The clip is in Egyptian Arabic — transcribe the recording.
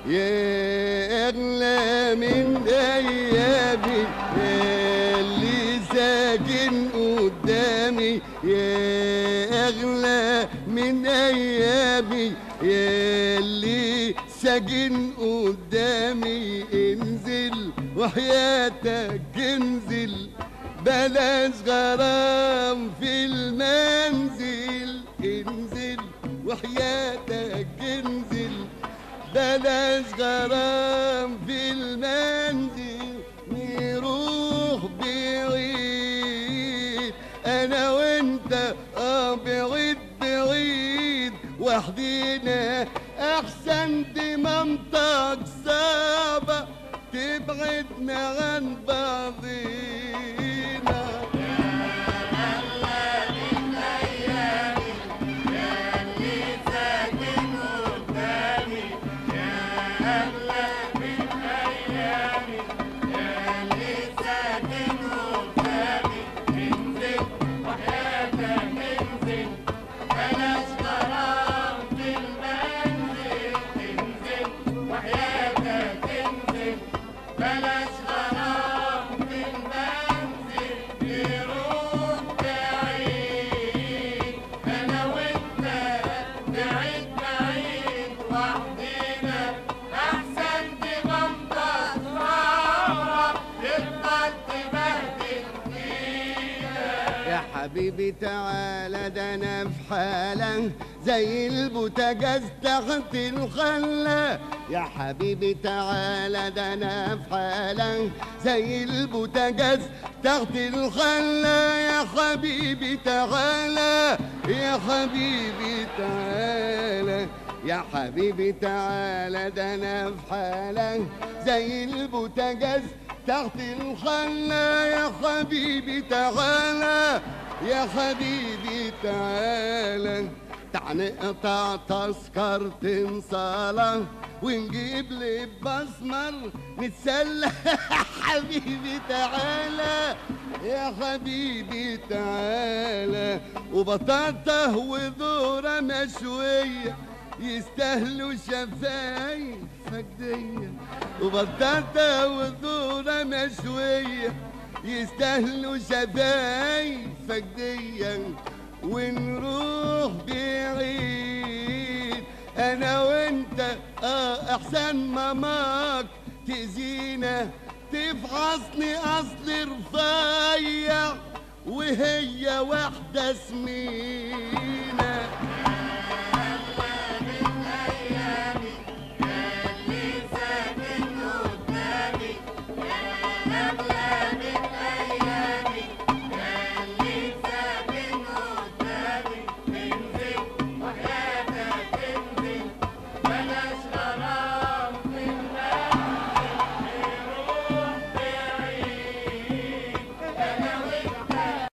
يا أغلى من أيامي اللي ساكن قدامي يا أغلى من أيامي اللي ساكن قدامي انزل وحياتك انزل بلاش غرام في المنزل انزل وحياتك انزل بلاش غرام في المنزل نروح بعيد انا وانت اه بعيد بعيد وحدينا احسن دي منطق صعبة تبعدنا عن بعضينا يا حبيبي تعالى ده انا في حاله زي البوتاجاز تحت الخله يا حبيبي تعالى ده انا في حاله زي البوتاجاز تحت الخله يا حبيبي تعالى يا حبيبي تعالى يا حبيبي تعالى ده انا في حاله زي البوتاجاز تحت الخلا يا حبيبي تعالى يا حبيبي تعالى تعال نقطع تذكرة صلاة ونجيب لي بسمر نتسلى حبيبي تعالى يا حبيبي تعالى وبطاطا وذورة مشوية يستاهلوا شفايفك دي وبطاطا وذورة مشوية يستاهلوا شفايفك دي ونروح بعيد انا وانت اه احسن ماماك تزينا تفحصني اصل رفيع وهي واحدة سمينة